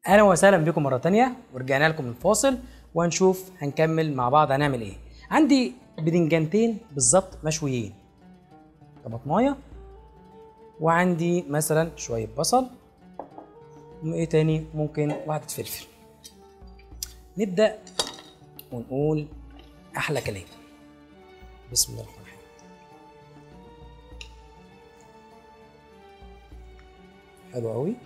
اهلا وسهلا بكم مره تانية ورجعنا لكم من الفاصل وهنشوف هنكمل مع بعض هنعمل ايه عندي بدنجانتين بالظبط مشويين طماطمايه وعندي مثلا شويه بصل وايه تاني ممكن واحده فلفل نبدا ونقول احلى كلام بسم الله الرحمن الرحيم حلو قوي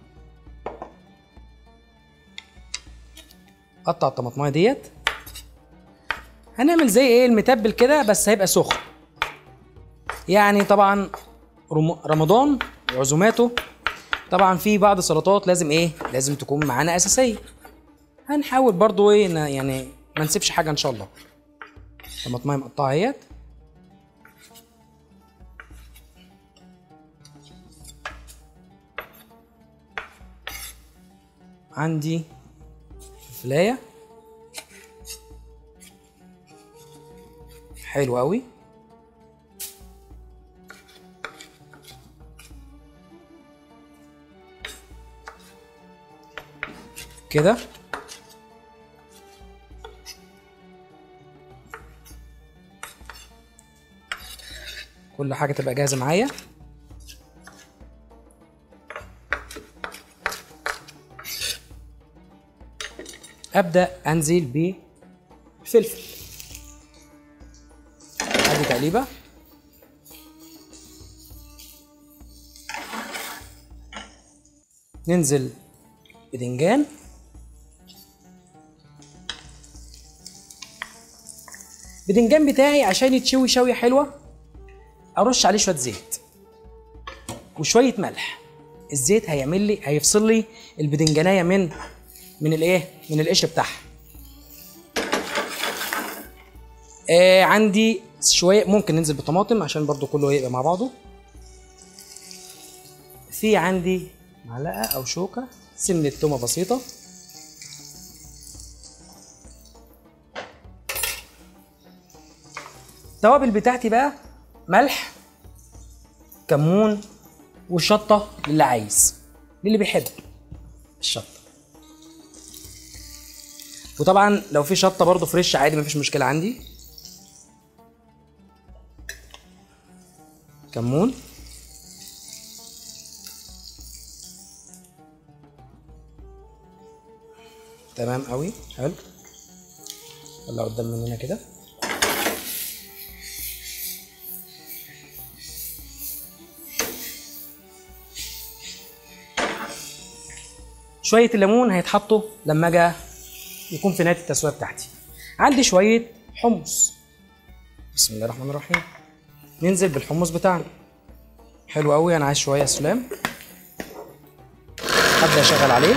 قطع الطماطمايه ديت هنعمل زي ايه المتبل كده بس هيبقى سخن يعني طبعا رم- رمضان وعزوماته طبعا في بعض السلطات لازم ايه لازم تكون معانا اساسيه هنحاول برضو ايه ن- يعني ما نسيبش حاجه ان شاء الله طماطمايه مقطعه اهيت عندي فلايه حلو قوي كده كل حاجه تبقى جاهزه معايا ابدا انزل بفلفل ادي تقليبه ننزل بدنجان بدنجان بتاعي عشان يتشوي شويه حلوه ارش عليه شويه زيت وشويه ملح الزيت هيعمل لي هيفصل لي البدنجانيه من من الايه من القشر بتاعها آه عندي شويه ممكن ننزل بالطماطم عشان برضو كله يبقى مع بعضه في عندي معلقه او شوكه سنه تومه بسيطه التوابل بتاعتي بقى ملح كمون وشطه للي عايز للي بيحب الشطه وطبعا لو في شطه برضو فريش عادي مفيش مشكله عندي كمون تمام قوي حلو طلع قدام مننا كده شويه الليمون هيتحطوا لما اجي يكون في نهايه التسويه بتاعتي عندي شويه حمص بسم الله الرحمن الرحيم ننزل بالحمص بتاعنا حلو قوي انا عايز شويه سلام ابدا اشغل عليه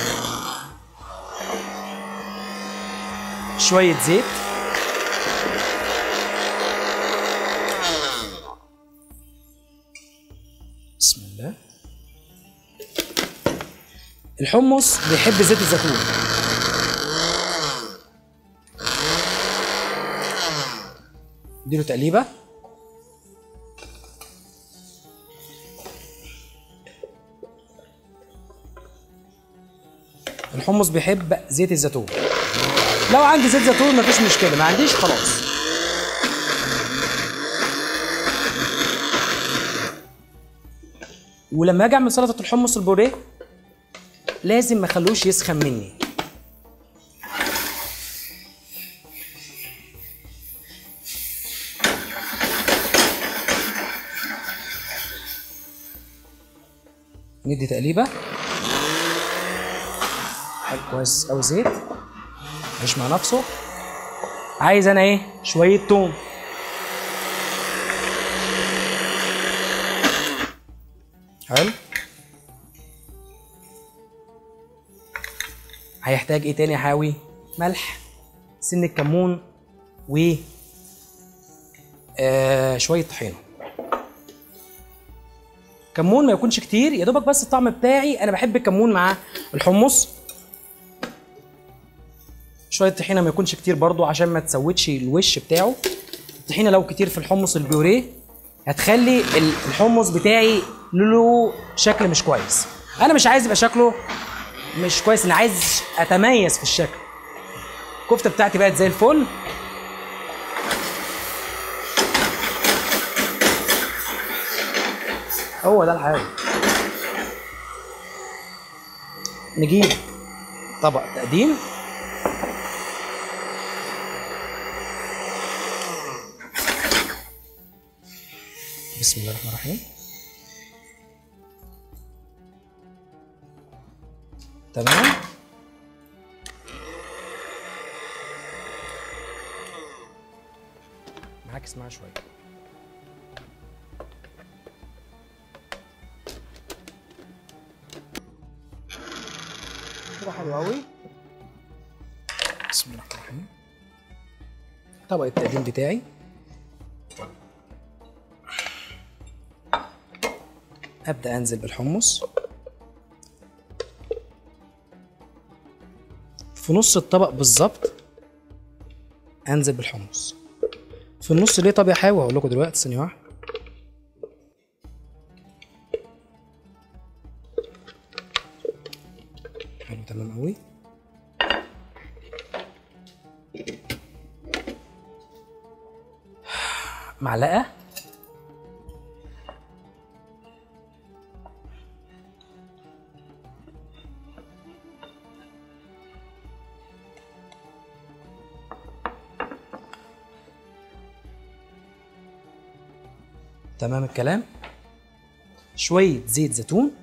شويه زيت بسم الله الحمص بيحب زيت الزيتون اديله تقليبه الحمص بيحب زيت الزيتون لو عندي زيت زيتون مفيش مشكله ما عنديش خلاص ولما اجي اعمل سلطه الحمص البوريه لازم ما اخلوش يسخن مني ندي تقليبه حلو كويس قوي زيت مش مع نفسه عايز انا ايه شويه توم حلو هيحتاج ايه تاني يا حاوي ملح سن الكمون و آه شويه طحينه كمون ما يكونش كتير يا دوبك بس الطعم بتاعي انا بحب الكمون مع الحمص شويه طحينه ما يكونش كتير برضو عشان ما تسودش الوش بتاعه الطحينه لو كتير في الحمص البيوريه هتخلي ال- الحمص بتاعي له شكل مش كويس انا مش عايز يبقى شكله مش كويس انا عايز اتميز في الشكل الكفته بتاعتي بقت زي الفل هو ده الحاجه نجيب طبق تقديم بسم الله الرحمن الرحيم تمام معاكس معاه شويه كده حلو قوي بسم الله الرحمن الرحيم طبق التقديم بتاعي ابدا انزل بالحمص في نص الطبق بالظبط انزل بالحمص في النص ليه طب يا حاوي هقول لكم دلوقتي ثانيه واحده حلو تمام قوي معلقه تمام الكلام شوية زيت زيتون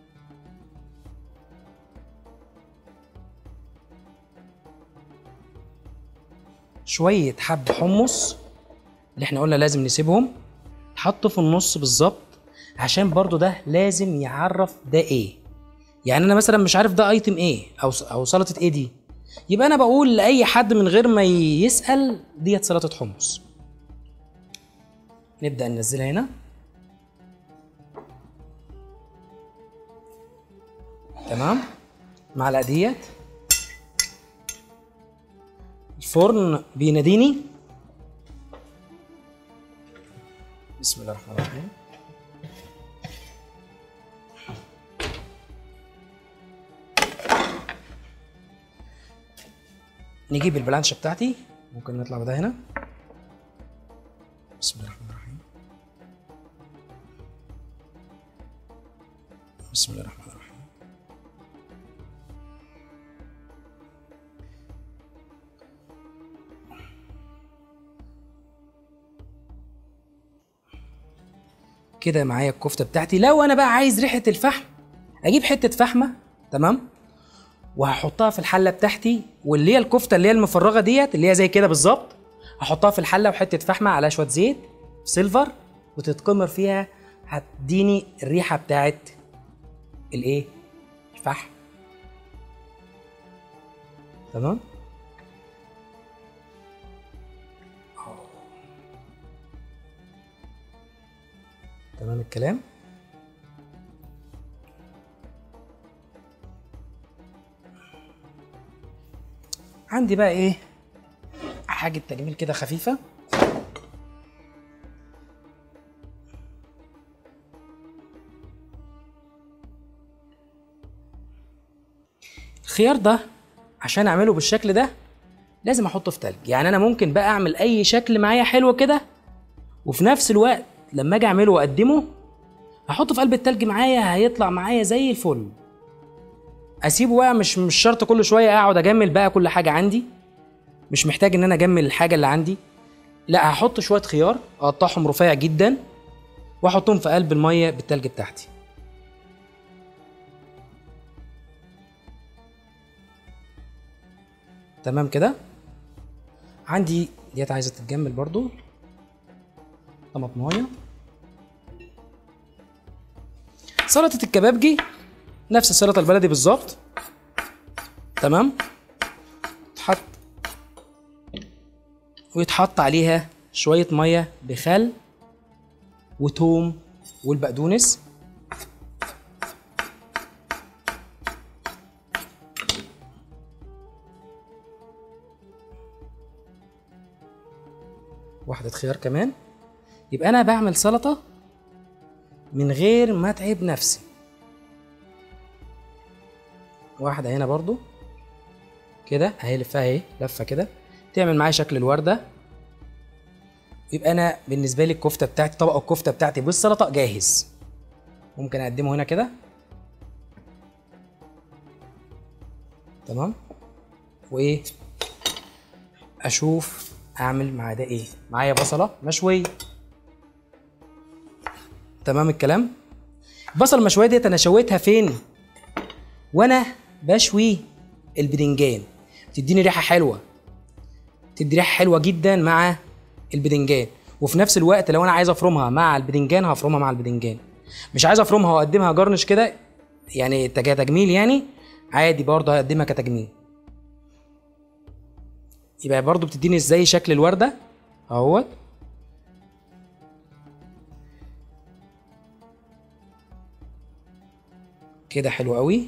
شوية حب حمص اللي احنا قلنا لازم نسيبهم حطه في النص بالظبط عشان برضو ده لازم يعرف ده ايه يعني انا مثلا مش عارف ده ايتم ايه او او سلطه ايه دي يبقى انا بقول لاي حد من غير ما يسال ديت سلطه حمص نبدا ننزلها هنا تمام معلقه ديت الفرن بيناديني بسم الله الرحمن الرحيم نجيب البلانشة بتاعتي ممكن نطلع بده هنا بسم الله الرحمن الرحيم بسم الله الرحمن الرحيم كده معايا الكفته بتاعتي لو انا بقى عايز ريحه الفحم اجيب حته فحمه تمام وهحطها في الحله بتاعتي واللي هي الكفته اللي هي المفرغه ديت اللي هي زي كده بالظبط هحطها في الحله وحته فحمه على شويه زيت سيلفر وتتقمر فيها هتديني الريحه بتاعت الايه الفحم تمام تمام الكلام عندي بقى ايه حاجة تجميل كده خفيفة الخيار ده عشان اعمله بالشكل ده لازم احطه في تلج يعني انا ممكن بقى اعمل اي شكل معايا حلو كده وفي نفس الوقت لما اجي اعمله واقدمه احطه في قلب التلج معايا هيطلع معايا زي الفل اسيبه بقى مش مش شرط كل شويه اقعد اجمل بقى كل حاجه عندي مش محتاج ان انا اجمل الحاجه اللي عندي لا هحط شويه خيار اقطعهم رفيع جدا واحطهم في قلب الميه بالتلج بتاعتي تمام كده عندي ديت عايزه تتجمل برضو طماطمايه سلطه الكبابجي نفس السلطه البلدي بالظبط تمام تحط ويتحط عليها شويه ميه بخل وتوم والبقدونس واحدة خيار كمان يبقى أنا بعمل سلطة من غير ما أتعب نفسي واحده هنا برضو كده اهي لفها اهي لفه كده تعمل معايا شكل الورده يبقى انا بالنسبه لي الكفته بتاعتي طبق الكفته بتاعتي بالسلطه جاهز ممكن اقدمه هنا كده تمام وايه اشوف اعمل مع ده ايه معايا بصله مشويه تمام الكلام البصله المشويه ديت انا شويتها فين وانا بشوي البدنجان بتديني ريحه حلوه تدي ريحه حلوه جدا مع البدنجان وفي نفس الوقت لو انا عايز افرمها مع البدنجان هفرمها مع البدنجان مش عايز افرمها واقدمها جرنش كده يعني كتجميل يعني عادي برضه هقدمها كتجميل يبقى برضه بتديني ازاي شكل الورده اهوت كده حلو قوي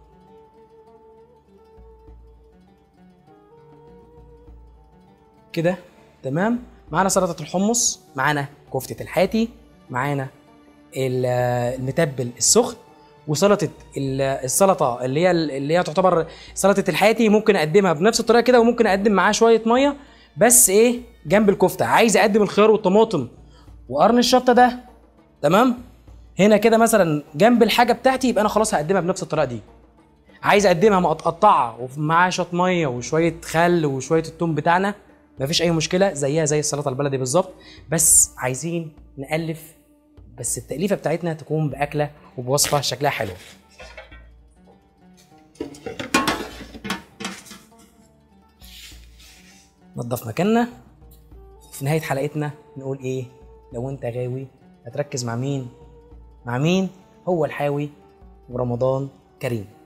كده تمام معانا سلطه الحمص معانا كفته الحاتي معانا ال- المتبل السخن وسلطه ال- السلطه اللي هي اللي هي تعتبر سلطه الحاتي ممكن اقدمها بنفس الطريقه كده وممكن اقدم معاها شويه ميه بس ايه جنب الكفته عايز اقدم الخيار والطماطم وقرن الشطه ده تمام هنا كده مثلا جنب الحاجه بتاعتي يبقى انا خلاص هقدمها بنفس الطريقه دي عايز اقدمها متقطعه ومعاها شويه ميه وشويه خل وشويه التوم بتاعنا مفيش اي مشكله زيها زي السلطه البلدي بالظبط بس عايزين نالف بس التاليفه بتاعتنا تكون باكله وبوصفه شكلها حلو نضف مكاننا في نهايه حلقتنا نقول ايه لو انت غاوي هتركز مع مين مع مين هو الحاوي ورمضان كريم